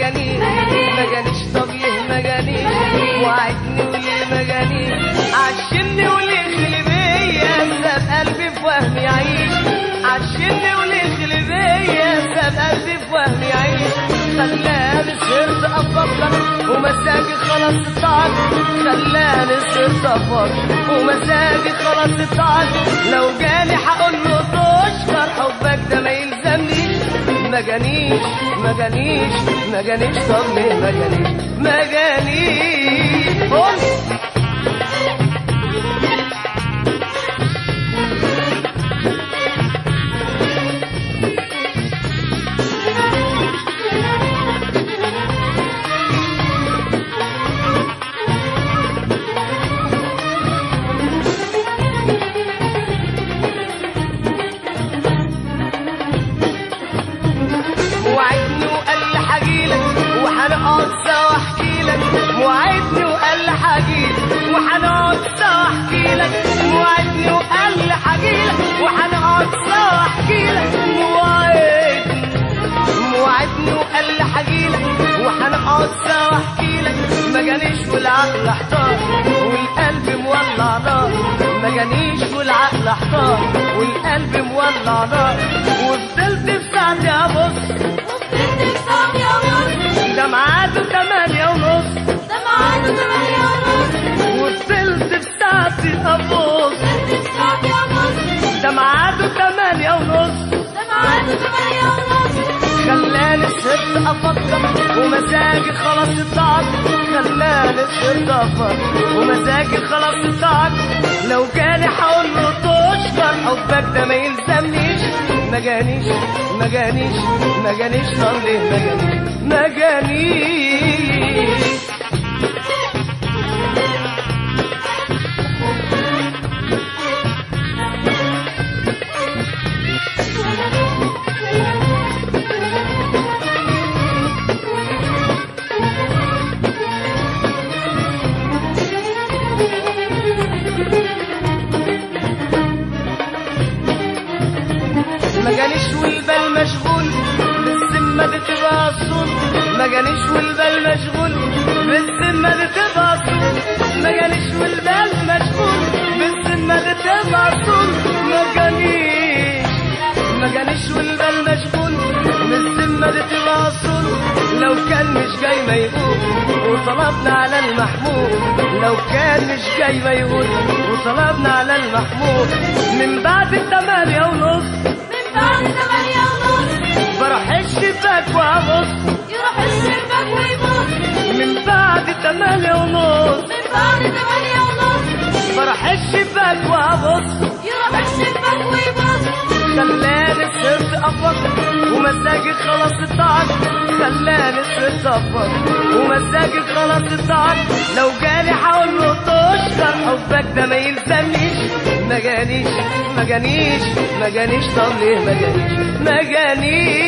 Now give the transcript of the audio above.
جانيش ما جانيش طب ليه ما جانيش وعدني وليه ما جانيش عشمني وليه خلي بيا ساب قلبي في وهم يعيش عشمني وليه خلي بيا ساب قلبي في وهم يعيش خلاني صرت افكر ومزاجي خلاص اتعب خلاني صرت افكر ومزاجي خلاص اتعب لو جالي هقول له تشكر حبك ده ما يلزمنيش ما جانيش ما جانيش ما جانيش طب ليه ما جانيش ما جانيش قول وعدني وقال لي حجيلك وهنقعد سوا احكي لك وعدني وقال لي حجيلك وهنقعد سوا احكي لك وعدني وقال لي حجيلك وهنقعد سوا احكي لك وعدني وعدني وقال لي حجيلك وهنقعد سوا احكي لك ما جانيش والعقل احتار والقلب مولع نار ما جانيش والعقل احتار والقلب مولع نار وفضلت في ساعتي ابص وفضلت بصوت يا ونص ده ميعاده تمانية ونص ده ميعاده تمانية ونص وفضلت في ساعتي ابص وفضلت بصوت يا ونص ده ميعاده تمانية ونص ده ميعاده تمانية ونص خلاني صرت افكر ومزاجي خلاص اتعب خلاني صرت افكر ومزاجي خلاص اتعب لو جالي هقول له تشكر حبك ده ما يلزمنيش ما جانيش ما جانيش ما جانيش طب ليه ما جانيش ما جانيش ما جانيش والبال مشغول بالذمة دي تبقى الصوت ما جانيش والبال مشغول بالذمة دي تبقى الصوت ما جانيش والبال مشغول بالذمة دي تبقى الصوت ما جانيش ما جانيش والبال مشغول بالذمة دي تبقى الصوت لو كان مش جاي ما يقول وطلبنا على المحمود لو كان مش جاي ما يقول وطلبنا على المحمود من بعد الثمانية ونص من بعد تمانية ونص بروح الشباك وابص يروح الشباك ويبص من بعد تمانية ونص من بعد تمانية ونص بروح الشباك وابص يروح الشباك ويبص خلاني صرت افكر ومزاجي خلاص اتعب خلاني صرت افكر ومزاجي خلاص اتعب لو جالي هقول له تشكر حبك ده ما يلزمنيش ما جانيش ما جانيش ما جانيش طب ليه ما جانيش ما جانيش